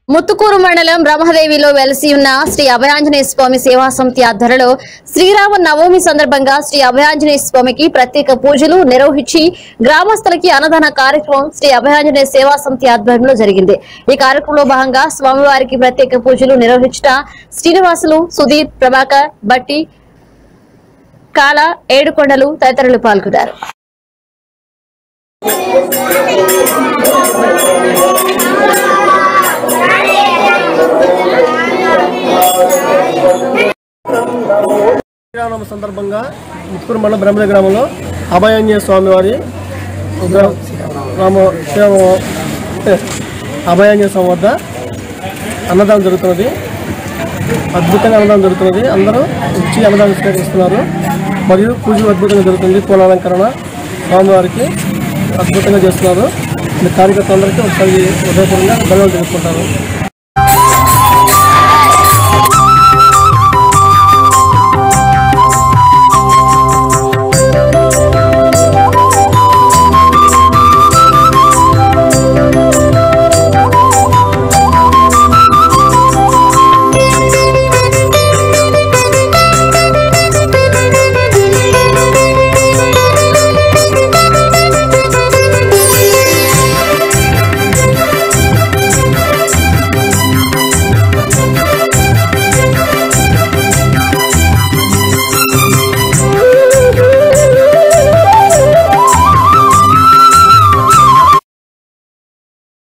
ముత్తుకూరు మండలం బ్రహ్మదేవిలో వెలసి ఉన్న శ్రీ అభయాంజనేయ స్వామి సేవా సమితి ఆధ్వర్యంలో శ్రీరామ నవమి సందర్భంగా శ్రీ అభయాంజనేయ స్వామికి ప్రత్యేక పూజలు నిర్వహించి గ్రామస్తులకి అన్నదాన కార్యక్రమం శ్రీ అభయాంజనేయ సేవా సమితి ఆధ్వర్యంలో జరిగింది ఈ కార్యక్రమంలో భాగంగా స్వామివారికి ప్రత్యేక పూజలు నిర్వహించిన శ్రీనివాసులు సుధీర్ ప్రభాకర్ బట్టి కాల ఏడుకొండలు తదితరులు పాల్గొన్నారు శ్రీరామనవమి సందర్భంగా ముత్తుకూరు మండలం బ్రహ్మద గ్రామంలో అభయాంజనేయ స్వామి వారి విగ్రహం రామ శ్రీరామ అభయాంజనేయ స్వామి వద్ద అన్నదానం జరుగుతున్నది అద్భుతంగా అన్నదానం జరుగుతున్నది అందరూ వచ్చి అన్నదానం స్వీకరిస్తున్నారు మరియు పూజలు అద్భుతంగా జరుగుతుంది పూల అలంకరణ స్వామివారికి అద్భుతంగా చేస్తున్నారు ఈ కార్యకర్తలందరికీ ఒకసారి హృదయపూర్వకంగా ధన్యవాదాలు తెలుపుకుంటారు